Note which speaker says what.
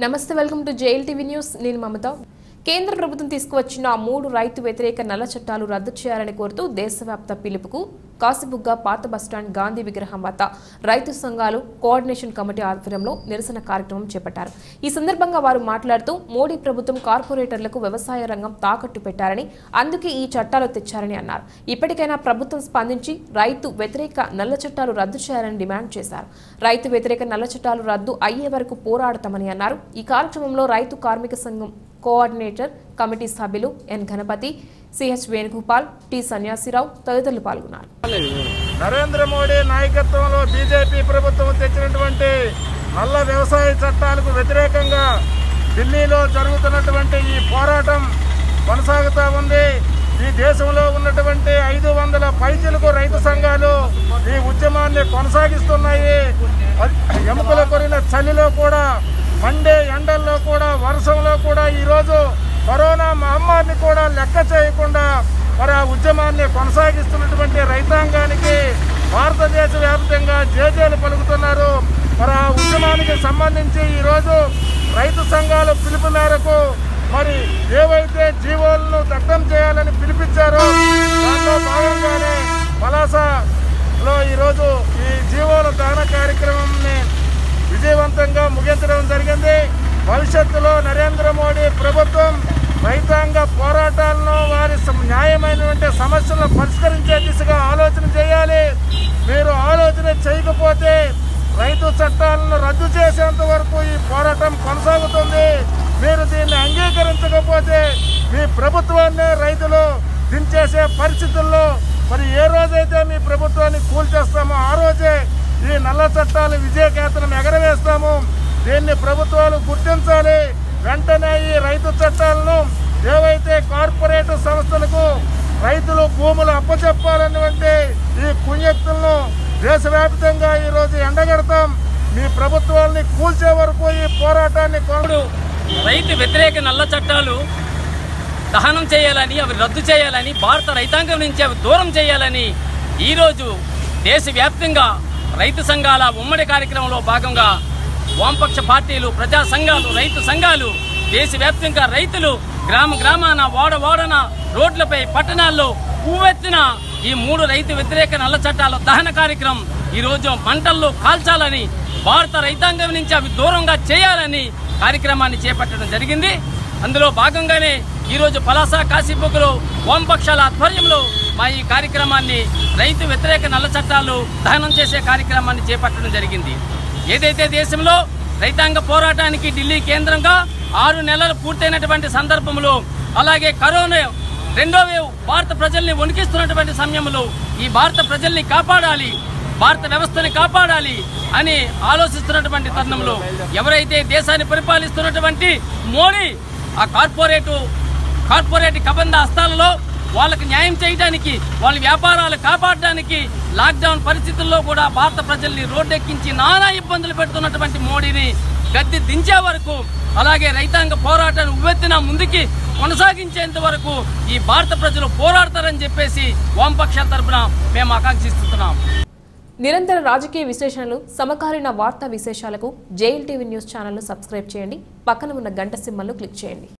Speaker 1: నమస్తే welcome to JL TV news నేను మమత కేంద్ర ప్రభుత్వం తీసుకువచ్చిన మూడు రైతు వ్యతిరేక నల్ల చట్టాలు రద్దు చేయాలని కోరుతూ దేశవ్యాప్త పిలుపుకు కాసిబుగ్గ పాత బస్టాండ్ గాంధీ విగ్రహం వద్ద రైతు సంఘాలు కోఆర్డినేషన్ కమిటీ ఆధ్వర్యంలో నిరసన కార్యక్రమం చేపట్టారు ఈ సందర్భంగా వారు మాట్లాడుతూ మోడీ ప్రభుత్వం కార్పొరేటర్లకు వ్యవసాయ రంగం తాకట్టు పెట్టారని అందుకే ఈ చట్టాలు తెచ్చారని అన్నారు ఇప్పటికైనా ప్రభుత్వం స్పందించి రైతు వ్యతిరేక నల్ల చట్టాలు రద్దు చేయాలని డిమాండ్ చేశారు రైతు వ్యతిరేక నల్ల చట్టాలు రద్దు అయ్యే వరకు పోరాడతామని అన్నారు ఈ కార్యక్రమంలో రైతు కార్మిక సంఘం కోఆర్డినేటర్ కమిటీ సభ్యులు N Ganapathi CH Venugopal T Sanyasirao తదితరులు పాల్గొన్నారు
Speaker 2: నరేంద్ర మోడీ నాయకత్వంలో బీజేపీ ప్రభుత్వం తెచ్చినటువంటి నల్ల వ్యవసాయ చట్టాలకు వ్యతిరేకంగా ఢిల్లీలో జరుగుతున్నటువంటి ఈ పోరాటం కొనసాగుతూ ఉంది ఈ దేశంలో ఉన్నటువంటి ఐదు వందల పైచలకు రైతు సంఘాలు ఈ ఉద్యమాన్ని కొనసాగిస్తున్నాయి అది ఎముకల కొరిన చలిలో కూడా మండే ఎండల్లో కూడా వర్షంలో కూడా ఈరోజు కరోనా మహమ్మారిని కూడా లెక్క చేయకుండా మరి ఆ ఉద్యమాన్ని కొనసాగిస్తున్నటువంటి రైతాంగానికి భారతదేశ వ్యాప్తంగా జేజేలు పలుకుతున్నారు మరి ఆ ఉద్యమానికి సంబంధించి ఈరోజు రైతు సంఘాల పిలుపు మేరకు మరి ఏవైతే జీవోలను దగ్ధం చేయాలని పిలిపించారో దాంట్లో భాగంగానే పలాసలో ఈరోజు ఈ జీవోల దహన కార్యక్రమంని విజయవంతంగా ముగించడం జరిగింది భవిష్యత్తులో నరేంద్ర మోడీ ప్రభుత్వం రైతాంగ పోరాటాలను వారి సమ- న్యాయమైనటువంటి సమస్యలను పరిష్కరించే దిశగా ఆలోచన చేయాలి మీరు ఆలోచన చేయకపోతే రైతు చట్టాలను రద్దు చేసేంత వరకు ఈ పోరాటం కొనసాగుతుంది మీరు దీన్ని అంగీకరించకపోతే మీ ప్రభుత్వాన్ని రైతులు దించేసే పరిస్థితుల్లో మరి ఏ రోజైతే మీ ప్రభుత్వాన్ని కూల్చేస్తామో ఆ రోజే ఈ నల్ల చట్టాలు విజయకేతనం ఎగరవేస్తాము దీన్ని ప్రభుత్వాలు గుర్తించాలి వెంటనే ఈ రైతు చట్టాలను ఏవైతే కార్పొరేట్ సంస్థలకు రైతులు భూములు అప్పచెప్పాలన్నటువంటి ఈ కుయ్యక్తులను దేశవ్యాప్తంగా ఈరోజు ఎండగడతాం మీ ప్రభుత్వాల్ని కూల్చే వరకు ఈ పోరాటాన్ని కొనడు
Speaker 3: ఇప్పుడు రైతు వ్యతిరేక నల్ల చట్టాలు దహనం చేయాలని అవి రద్దు చేయాలని భారత రైతాంగం నుంచి అవి దూరం చేయాలని ఈరోజు దేశవ్యాప్తంగా రైతు సంఘాల ఉమ్మడి కార్యక్రమంలో భాగంగా వామపక్ష పార్టీలు ప్రజా సంఘాలు రైతు సంఘాలు దేశవ్యాప్తంగా రైతులు గ్రామ గ్రామాన వాడ వాడన రోడ్లపై పట్టణాల్లో పువ్వెత్తిన ఈ మూడు రైతు వ్యతిరేక నల్ల చట్టాల దహన కార్యక్రమం ఈ రోజు మంటల్లో కాల్చాలని భారత రైతాంగం నుంచి అవి దూరంగా చేయాలని కార్యక్రమాన్ని చేపట్టడం జరిగింది అందులో భాగంగానే ఈరోజు పలాస కాశీబుగ్గులో వామపక్షాల ఆధ్వర్యంలో మా ఈ కార్యక్రమాన్ని రైతు వ్యతిరేక నల్ల చట్టాలు దహనం చేసే కార్యక్రమాన్ని చేపట్టడం జరిగింది ఏదైతే దేశంలో రైతాంగ పోరాటానికి ఢిల్లీ కేంద్రంగా ఆరు నెలలు పూర్తయినటువంటి సందర్భంలో అలాగే కరోనా రెండో వేవ్ భారత ప్రజల్ని వణికిస్తున్నటువంటి సమయంలో ఈ భారత ప్రజల్ని కాపాడాలి భారత వ్యవస్థని కాపాడాలి అని ఆలోచిస్తున్నటువంటి తరుణంలో ఎవరైతే దేశాన్ని పరిపాలిస్తున్నటువంటి మోడీ ఆ కార్పొరేటు కార్పొరేట్ కబంధ హస్తాలలో వాళ్ళకి న్యాయం చేయడానికి వాళ్ళ వ్యాపారాలు కాపాడడానికి లాక్డౌన్ పరిస్థితుల్లో కూడా భారత ప్రజల్ని రోడ్డెక్కించి నానా ఇబ్బందులు పెడుతున్నటువంటి మోడీని గద్దె దించే వరకు అలాగే రైతాంగ పోరాటాన్ని ఉవ్వెత్తిన ముందుకి కొనసాగించేంత వరకు ఈ భారత ప్రజలు పోరాడతారని చెప్పేసి వామపక్షాల తరఫున మేము ఆకాంక్షిస్తున్నాం
Speaker 1: నిరంతర రాజకీయ విశ్లేషణలు సమకాలీన వార్తా విశేషాలకు జేఎల్ టీవీ న్యూస్ ఛానల్ను సబ్స్క్రైబ్ చేయండి పక్కన ఉన్న గంట సింబల్ను క్లిక్ చేయండి